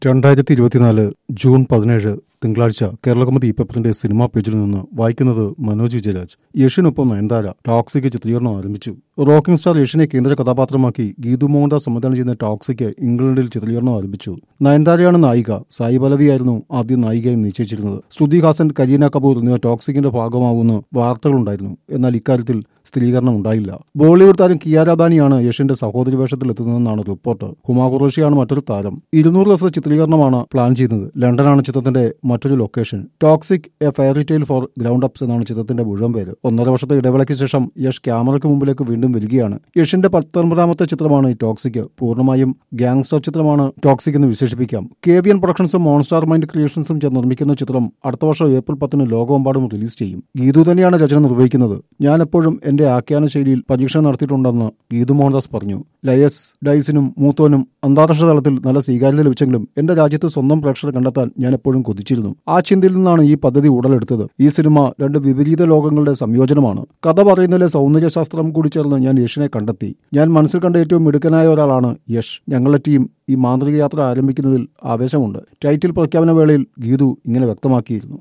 രണ്ടായിരത്തി ഇരുപത്തിനാല് ജൂൺ പതിനേഴ് തിങ്കളാഴ്ച കേരളകൗമുദി പേപ്പറിന്റെ സിനിമാ പേജിൽ നിന്ന് വായിക്കുന്നത് മനോജ് വിജയരാജ് യഷിനൊപ്പം നയൻതാര ടോക്സിക്ക് ചിത്രീകരണം ആരംഭിച്ചു റോക്കിംഗ് സ്റ്റാർ യഷിനെ കേന്ദ്ര കഥാപാത്രമാക്കി ഗീതു മോഹൻദാസ് സംവിധാനം ചെയ്യുന്ന ടോക്സിക്ക് ഇംഗ്ലണ്ടിൽ ചിത്രീകരണം ആരംഭിച്ചു നയൻതാരയാണ് നായിക സായി പലവിയായിരുന്നു ആദ്യം നായികയായി നിശ്ചയിച്ചിരുന്നത് ശ്രുതി ഹാസൻ കരീന കപൂർ എന്നിവർ ടോക്സിക്കിന്റെ ഭാഗമാവുന്ന വാർത്തകളുണ്ടായിരുന്നു എന്നാൽ ഇക്കാര്യത്തിൽ സ്ഥിരീകരണം ഉണ്ടായില്ല ബോളിവുഡ് താരം കിയാരാദാനിയാണ് യഷിന്റെ സഹോദരി വേഷത്തിൽ എത്തുന്നതെന്നാണ് റിപ്പോർട്ട് ഹുമാ ഖുറേഷിയാണ് മറ്റൊരു താരം ഇരുന്നൂറ് ദിവസത്തെ ചിത്രീകരണമാണ് പ്ലാൻ ചെയ്യുന്നത് ലണ്ടനാണ് ചിത്രത്തിന്റെ മറ്റൊരു location Toxic a fairy tale for grown ups എന്നാണ് ചിത്രത്തിന്റെ മുഴുവൻ പേര് ഒന്നര വർഷത്തെ ഇടവേളയ്ക്ക് ശേഷം യഷ് ക്യാമറയ്ക്ക് മുമ്പിലേക്ക് വീണ്ടും വരികയാണ് യഷിന്റെ പത്തൊൻപതാമത്തെ ചിത്രമാണ് ഈ ടോക്സിക് പൂർണ്ണമായും ഗാങ്സ്റ്റർ ചിത്രമാണ് ടോക്സിക് എന്ന് വിശേഷിപ്പിക്കാം കേവിയൻ പ്രൊഡക്ഷൻസും മോൺസ്റ്റാർ മൈൻഡ് ക്രിയേഷൻസും ചേർന്ന് നിർമ്മിക്കുന്ന ചിത്രം അടുത്ത വർഷം ഏപ്രിൽ പത്തിന് ലോകമെമ്പാടും റിലീസ് ചെയ്യും ഗീതു തന്നെയാണ് രചന നിർവഹിക്കുന്നത് ഞാൻ എപ്പോഴും എന്റെ ആഖ്യാന ശൈലിയിൽ പരീക്ഷണം നടത്തിയിട്ടുണ്ടെന്ന് ഗീതു മോഹൻദാസ് പറഞ്ഞു ലയസ് ഡൈസിനും മൂത്തോനും അന്താരാഷ്ട്ര തലത്തിൽ നല്ല സ്വീകാര്യത ലഭിച്ചെങ്കിലും എന്റെ രാജ്യത്ത് സ്വന്തം പ്രേക്ഷകരെ കണ്ടെത്താൻ ഞാൻ എപ്പോഴും കൊതിച്ചിരുന്നു ആ ചിന്തയിൽ നിന്നാണ് ഈ പദ്ധതി ഉടലെടുത്തത് ഈ സിനിമ രണ്ട് വിപരീത ലോകങ്ങളുടെ സംയോജനമാണ് കഥ പറയുന്നതിലെ സൗന്ദര്യശാസ്ത്രം കൂടി ചേർന്ന് ഞാൻ യഷിനെ കണ്ടെത്തി ഞാൻ മനസ്സിൽ കണ്ട ഏറ്റവും മിടുക്കനായ ഒരാളാണ് യഷ് ഞങ്ങളുടെ ടീം ഈ മാന്ത്രിക യാത്ര ആരംഭിക്കുന്നതിൽ ആവേശമുണ്ട് ടൈറ്റിൽ പ്രഖ്യാപന വേളയിൽ ഗീതു ഇങ്ങനെ വ്യക്തമാക്കിയിരുന്നു